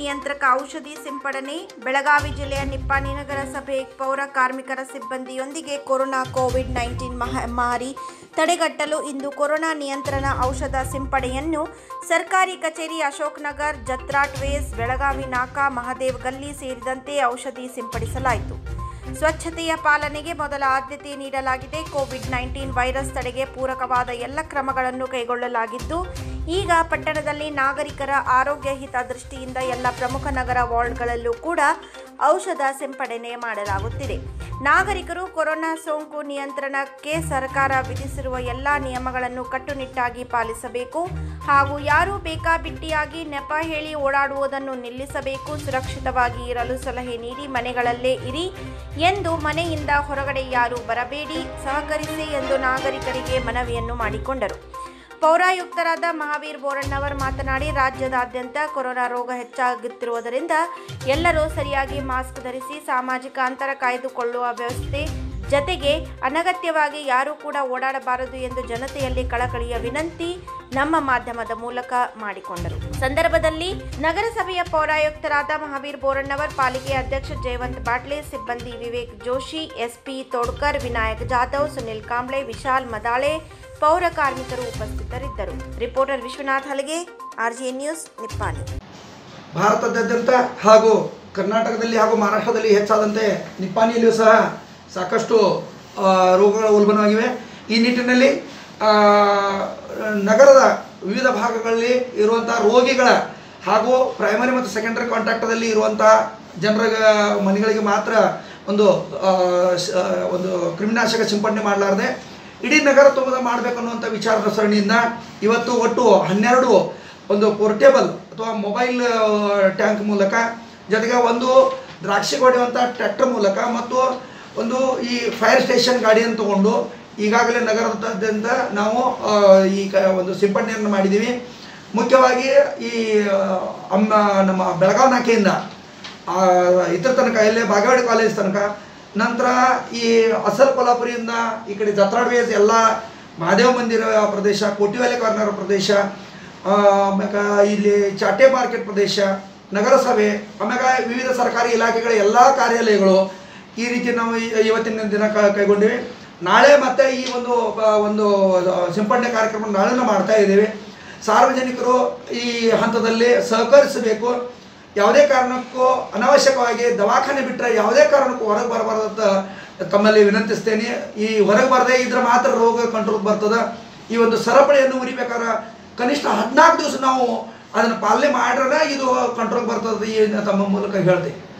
ನಿಯಂತ್ರಕ ಔಷಧಿ ಸಿಂಪಡಣೆ ಬೆಳಗಾವಿ ಜಿಲ್ಲೆಯ ನಿಪ್ಪಾಣಿ ನಗರಸಭೆ ಪೌರ ಕಾರ್ಮಿಕರ ಸಿಬ್ಬಂದಿಯೊಂದಿಗೆ ಕೊರೋನಾ ಕೋವಿಡ್ ನೈನ್ಟೀನ್ ಮಹಾಮಾರಿ ತಡೆಗಟ್ಟಲು ಇಂದು ಕೊರೋನಾ ನಿಯಂತ್ರಣ ಔಷಧ ಸಿಂಪಡಣೆಯನ್ನು ಸರ್ಕಾರಿ ಕಚೇರಿ ಅಶೋಕ್ ನಗರ್ ಜತ್ರಾಟ್ ವೇಸ್ ಬೆಳಗಾವಿ ನಾಕಾ ಮಹದೇವ್ ಗಲ್ಲಿ ಸೇರಿದಂತೆ ಔಷಧಿ ಸಿಂಪಡಿಸಲಾಯಿತು ಸ್ವಚ್ಛತೆಯ ಪಾಲನೆಗೆ ಮೊದಲ ಆದ್ಯತೆ ನೀಡಲಾಗಿದೆ ಕೋವಿಡ್ ನೈನ್ಟೀನ್ ವೈರಸ್ ತಡೆಗೆ ಪೂರಕವಾದ ಎಲ್ಲ ಕ್ರಮಗಳನ್ನು ಕೈಗೊಳ್ಳಲಾಗಿದ್ದು ಈಗ ಪಟ್ಟಣದಲ್ಲಿ ನಾಗರಿಕರ ಆರೋಗ್ಯ ಹಿತದೃಷ್ಟಿಯಿಂದ ಎಲ್ಲ ಪ್ರಮುಖ ನಗರ ವಾರ್ಡ್ಗಳಲ್ಲೂ ಕೂಡ ಔಷಧ ಸಿಂಪಡಣೆ ಮಾಡಲಾಗುತ್ತಿದೆ ನಾಗರಿಕರು ಕೊರೋನಾ ಸೋಂಕು ನಿಯಂತ್ರಣಕ್ಕೆ ಸರ್ಕಾರ ವಿಧಿಸಿರುವ ಎಲ್ಲ ನಿಯಮಗಳನ್ನು ಕಟ್ಟುನಿಟ್ಟಾಗಿ ಪಾಲಿಸಬೇಕು ಹಾಗೂ ಯಾರೂ ಬೇಕಾಬಿಟ್ಟಿಯಾಗಿ ನೆಪ ಹೇಳಿ ಓಡಾಡುವುದನ್ನು ನಿಲ್ಲಿಸಬೇಕು ಸುರಕ್ಷಿತವಾಗಿ ಇರಲು ಸಲಹೆ ನೀಡಿ ಮನೆಗಳಲ್ಲೇ ಇರಿ ಎಂದು ಮನೆಯಿಂದ ಹೊರಗಡೆ ಯಾರೂ ಬರಬೇಡಿ ಸಹಕರಿಸಿ ಎಂದು ನಾಗರಿಕರಿಗೆ ಮನವಿಯನ್ನು ಮಾಡಿಕೊಂಡರು ಪೌರಾಯುಕ್ತರಾದ ಮಹಾವೀರ್ ಬೋರಣ್ಣವರ್ ಮಾತನಾಡಿ ರಾಜ್ಯದಾದ್ಯಂತ ಕೊರೋನಾ ರೋಗ ಹೆಚ್ಚಾಗುತ್ತಿರುವುದರಿಂದ ಎಲ್ಲರೂ ಸರಿಯಾಗಿ ಮಾಸ್ಕ್ ಧರಿಸಿ ಸಾಮಾಜಿಕ ಅಂತರ ಕಾಯ್ದುಕೊಳ್ಳುವ ವ್ಯವಸ್ಥೆ ಜತೆಗೆ ಅನಗತ್ಯವಾಗಿ ಯಾರೂ ಕೂಡ ಓಡಾಡಬಾರದು ಎಂದು ಜನತೆಯಲ್ಲಿ ಕಳಕಳಿಯ ವಿನಂತಿ ನಮ್ಮ ಮಾಧ್ಯಮದ ಮೂಲಕ ಮಾಡಿಕೊಂಡರು ಸಂದರ್ಭದಲ್ಲಿ ನಗರಸಭೆಯ ಪೌರಾಯುಕ್ತರಾದ ಮಹಾವೀರ್ ಬೋರಣ್ಣವರ್ ಪಾಲಿಕೆ ಅಧ್ಯಕ್ಷ ಜಯವಂತ್ ಬಾಟ್ಲೆ ಸಿಬ್ಬಂದಿ ವಿವೇಕ್ ಜೋಶಿ ಎಸ್ಪಿ ತೋಡ್ಕರ್ ವಿನಾಯಕ್ ಜಾಧವ್ ಸುನಿಲ್ ಕಾಂಬ್ಳೆ ವಿಶಾಲ್ ಮದಾಳೆ ಪೌರ ಕಾರ್ಮಿಕರು ಉಪಸ್ಥಿತರಿದ್ದರು ರಿಪೋರ್ಟರ್ ವಿಶ್ವನಾಥ್ ಹಲಗೆ ಆರ್ಜಿ ನ್ಯೂಸ್ ನಿಪ್ಪಾಣಿ ಭಾರತದಾದ್ಯಂತ ಹಾಗೂ ಕರ್ನಾಟಕದಲ್ಲಿ ಹಾಗೂ ಮಹಾರಾಷ್ಟ್ರದಲ್ಲಿ ಹೆಚ್ಚಾದಂತೆ ನಿಪ್ಪಾಣಿಯಲ್ಲಿಯೂ ಸಹ ಸಾಕಷ್ಟು ಆ, ರೋಗಗಳು ಉಲ್ಬಣವಾಗಿವೆ ಈ ನಿಟ್ಟಿನಲ್ಲಿ ಆ, ನಗರದ ವಿವಿಧ ಭಾಗಗಳಲ್ಲಿ ಇರುವಂಥ ರೋಗಿಗಳ ಹಾಗೂ ಪ್ರೈಮರಿ ಮತ್ತು ಸೆಕೆಂಡರಿ ಕಾಂಟ್ಯಾಕ್ಟದಲ್ಲಿ ಇರುವಂಥ ಜನರ ಮನೆಗಳಿಗೆ ಮಾತ್ರ ಒಂದು ಆ, ಶ- ಒಂದು ಕ್ರಿಮಿನಾಶಕ ಸಿಂಪಡಣೆ ಮಾಡಲಾರದೆ ಇಡೀ ನಗರ ತುಂಬದ ಮಾಡಬೇಕು ಅನ್ನುವಂಥ ವಿಚಾರದ ಸರಣಿಯಿಂದ ಇವತ್ತು ಒಟ್ಟು ಹನ್ನೆರಡು ಒಂದು ಪೋರ್ಟೇಬಲ್ ಅಥವಾ ಮೊಬೈಲ್ ಟ್ಯಾಂಕ್ ಮೂಲಕ ಜೊತೆಗೆ ಒಂದು ದ್ರಾಕ್ಷಿ ಹೊಡೆಯುವಂಥ ಟ್ರ್ಯಾಕ್ಟರ್ ಮೂಲಕ ಮತ್ತು ಒಂದು ಈ ಫೈರ್ ಸ್ಟೇಷನ್ ಗಾಡಿಯನ್ನು ತಗೊಂಡು ಈಗಾಗಲೇ ನಗರದಾದ್ಯಂತ ನಾವು ಆ, ಈ ಕ ಒಂದು ಸಿಂಪಡಣೆಯನ್ನು ಮಾಡಿದ್ದೀವಿ ಮುಖ್ಯವಾಗಿ ಈ ಆ, ಅಮ್ಮ ನಮ್ಮ ಬೆಳಗಾವಿ ನಾಕೆಯಿಂದ ಆ, ಇದ್ರ ತನಕ ಎಲ್ಲೇ ಬಾಗೇವಾಡಿ ಕಾಲೇಜ್ ತನಕ ನಂತರ ಈ ಅಸಲ್ ಕೊಲ್ಹಾಪುರಿಯಿಂದ ಈ ಕಡೆ ಜತ್ರಾಡ್ವೇಸ್ ಎಲ್ಲ ಮಹಾದೇವ ಮಂದಿರ ಪ್ರದೇಶ ಕೋಟಿವಾಲೆ ಕಾರ್ನರ್ ಪ್ರದೇಶ ಆ, ಆಮ್ಯಾಗ ಇಲ್ಲಿ ಚಾಟೆ ಮಾರ್ಕೆಟ್ ಪ್ರದೇಶ ನಗರಸಭೆ ಆಮ್ಯಾಗ ವಿವಿಧ ಸರ್ಕಾರಿ ಇಲಾಖೆಗಳ ಎಲ್ಲ ಕಾರ್ಯಾಲಯಗಳು ಈ ರೀತಿ ನಾವು ಈ- ಇವತ್ತಿನ ದಿನ ಕ- ಕೈಗೊಂಡಿವಿ ನಾಳೆ ಮತ್ತೆ ಈ ಒಂದು ಬ- ಒಂದು ಸಿಂಪಡಣೆ ಕಾರ್ಯಕ್ರಮ ನಾಳೆನೂ ಮಾಡ್ತಾ ಇದ್ದೀವಿ ಸಾರ್ವಜನಿಕರು ಈ ಹಂತದಲ್ಲಿ ಸಹಕರಿಸಬೇಕು ಯಾವುದೇ ಕಾರಣಕ್ಕೂ ಅನಾವಶ್ಯಕವಾಗಿ ದವಾಖಾನೆ ಬಿಟ್ಟರೆ ಯಾವುದೇ ಕಾರಣಕ್ಕೂ ಹೊರಗೆ ಬರಬಾರ್ದು ಅಂತ ತಮ್ಮಲ್ಲಿ ವಿನಂತಿಸ್ತೇನೆ ಈ ಹೊರಗೆ ಬರದೇ ಇದ್ರೆ ಮಾತ್ರ ರೋಗ ಕಂಟ್ರೋಲ್ ಬರ್ತದೆ ಈ ಒಂದು ಸರಪಳಿಯನ್ನು ಮುರಿಬೇಕಾದ್ರೆ ಕನಿಷ್ಠ ಹದಿನಾಲ್ಕು ದಿವಸ ನಾವು ಅದನ್ನು ಪಾಲನೆ ಮಾಡ್ರೆ ಇದು ಕಂಟ್ರೋಲ್ ಬರ್ತದೆ ಈ ತಮ್ಮ ಮೂಲಕ ಹೇಳ್ತೀನಿ